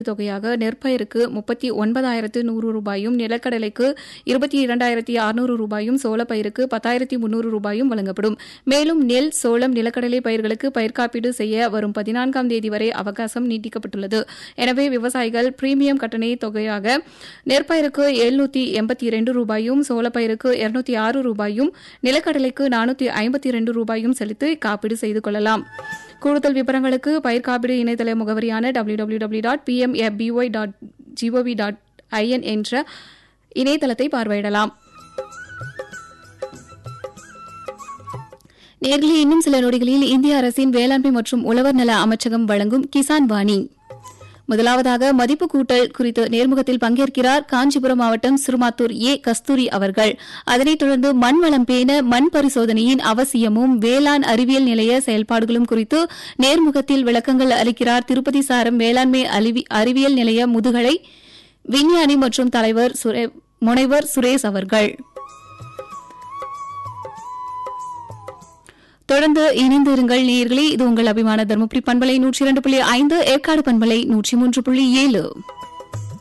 தொகையாக நெற்பயிருக்கு முப்பத்தி ஒன்பதாயிரத்து நூறு ரூபாயும் நிலக்கடலைக்கு இருபத்தி இரண்டாயிரத்தி அறுநூறு ரூபாயும் சோளப்பயிருக்கு பத்தாயிரத்தி முன்னூறு ரூபாயும் வழங்கப்படும் மேலும் நெல் சோளம் நிலக்கடலை பயிர்களுக்கு பயிர் காப்பீடு செய்ய வரும் பதினான்காம் தேதி வரை அவகாசம் நீட்டிக்கப்பட்டுள்ளது எனவே விவசாயிகள் பிரீமியம் கட்டண தொகையாக நெற்பயிருக்கு எழுநூத்தி எண்பத்தி இரண்டு ரூபாயும் சோளப்பயிருக்கு இருநூத்தி ஆறு ரூபாயும் நிலக்கடலைக்கு நானூத்தி ஐம்பத்தி இரண்டு ரூபாயும் செலுத்தி காப்பீடு செய்து கொள்ளலாம் கூடுதல் விவரங்களுக்கு பயிர் காப்பீடு இணையதள முகவரியான W W W dot PMFBY dot gov dot IN என்ற இணையதளத்தை பார்வையிடலாம் நேர்களே இன்னும் சில நொடிகளில் இந்திய அரசின் வேளாண்மை மற்றும் உழவர் நல அமைச்சகம் வழங்கும் கிசான் வாணி முதலாவதாக மதிப்பு கூட்டல் குறித்து நேர்முகத்தில் பங்கேற்கிறார் காஞ்சிபுரம் மாவட்டம் சிறுமாத்தூர் ஏ கஸ்தூரி அவர்கள் அதனைத் தொடர்ந்து மண் வளம் பேண மண் பரிசோதனையின் அவசியமும் வேளாண் அறிவியல் நிலைய செயல்பாடுகளும் குறித்து நேர்முகத்தில் விளக்கங்கள் அளிக்கிறார் திருப்பதி சாரம் வேளாண்மை அறிவியல் நிலைய முதுகலை விஞ்ஞானி மற்றும் தலைவர் முனைவர் சுரேஷ் அவர்கள் தொடர்ந்து இணைந்து இருங்கள் நேயர்களே இது உங்கள் அபிமான தருமபுரி பண்பலை நூற்றி இரண்டு புள்ளி ஐந்து ஏற்காடு பண்பலை நூற்றி மூன்று புள்ளி ஏழு